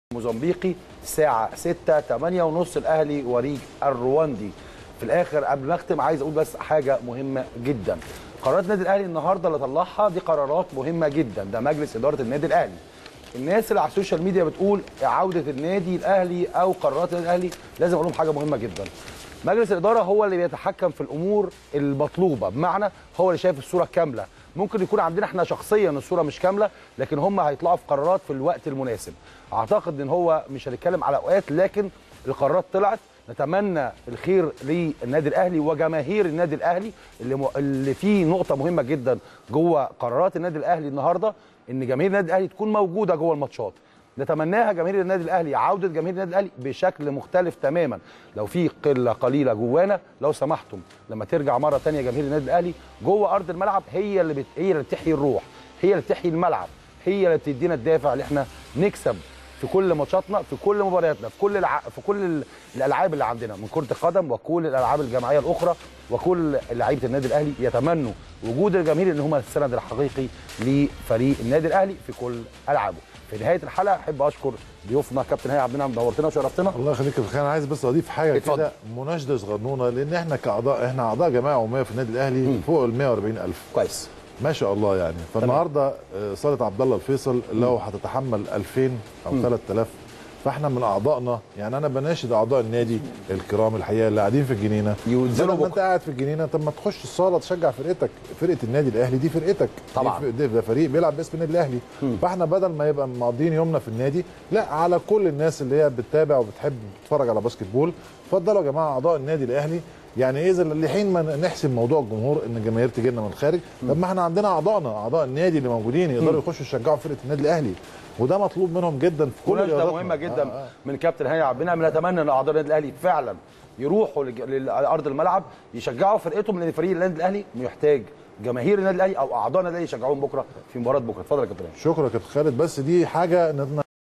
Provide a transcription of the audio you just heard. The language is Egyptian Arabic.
موزمبيقي الساعه 6 8 ونص الاهلي وريج الرواندي في الاخر قبل ما اختم عايز اقول بس حاجه مهمه جدا قرارات النادي الاهلي النهارده اللي طلعها دي قرارات مهمه جدا ده مجلس اداره النادي الاهلي الناس اللي على السوشيال ميديا بتقول عوده النادي الاهلي او قرارات النادي الاهلي لازم اقول لهم حاجه مهمه جدا مجلس الاداره هو اللي بيتحكم في الامور المطلوبه بمعنى هو اللي شايف الصوره كامله ممكن يكون عندنا احنا شخصيا الصوره مش كامله لكن هم هيطلعوا في قرارات في الوقت المناسب اعتقد ان هو مش هنتكلم على اوقات لكن القرارات طلعت نتمنى الخير للنادي الاهلي وجماهير النادي الاهلي اللي م... اللي فيه نقطه مهمه جدا جوه قرارات النادي الاهلي النهارده ان جماهير النادي الاهلي تكون موجوده جوه الماتشات نتمناها جماهير النادي الاهلي عوده جماهير النادي الاهلي بشكل مختلف تماما لو في قله قليله جوانا لو سمحتم لما ترجع مره ثانيه جماهير النادي الاهلي جوه ارض الملعب هي اللي بت... هي اللي بتحيي الروح هي اللي بتحيي الملعب هي اللي بتدينا الدافع اللي احنا نكسب في كل ماتشاتنا في كل مبارياتنا في كل الع... في كل الالعاب اللي عندنا من كره القدم وكل الالعاب الجماعيه الاخرى وكل لعيبه النادي الاهلي يتمنوا وجود الجماهير ان هم السند الحقيقي لفريق النادي الاهلي في كل العابه في نهايه الحلقه احب اشكر ضيوفنا كابتن هاني عبد المنعم نورتنا وشرفتنا الله يخليك يا بخير انا عايز بس اضيف حاجه اتفضل. كده مناشده صغنونه لان احنا كاعضاء احنا اعضاء جمعيه عموميه في النادي الاهلي فوق ال 140000 كويس ما شاء الله يعني فالنهارده آه، صاله عبد الله الفيصل لو هتتحمل 2000 او 3000 فاحنا من اعضائنا يعني انا بناشد اعضاء النادي الكرام الحقيقه اللي قاعدين في الجنينه ينزلوا بدل ما انت بكرة. قاعد في الجنينه طب ما تخش الصاله تشجع فرقتك فرقه النادي الاهلي دي فرقتك طبعا. دي ف- ده ده فريق بيلعب باسم النادي الاهلي فاحنا بدل ما يبقى مقضيين يومنا في النادي لا على كل الناس اللي هي بتتابع وبتحب تتفرج على باسكت بول اتفضلوا يا جماعه اعضاء النادي الاهلي يعني اذا لحين ما نحسم موضوع الجمهور ان الجماهير تجي لنا من الخارج طب ما احنا عندنا اعضائنا اعضاء النادي اللي موجودين يقدروا يخشوا يشجعوا فرقه النادي الاهلي وده مطلوب منهم جدا في كل مناشده رياضاتنا. مهمه جدا آه، آه. من كابتن هاني عبد المنعم نتمنى ان اعضاء النادي الاهلي فعلا يروحوا لج- لارض الملعب يشجعوا فرقتهم لان فريق النادي الاهلي محتاج جماهير النادي الاهلي او اعضاء النادي الاهلي يشجعوهم بكره في مباراه بكره اتفضل يا كابتن هاني. شكرا يا كابتن خالد بس دي حاجه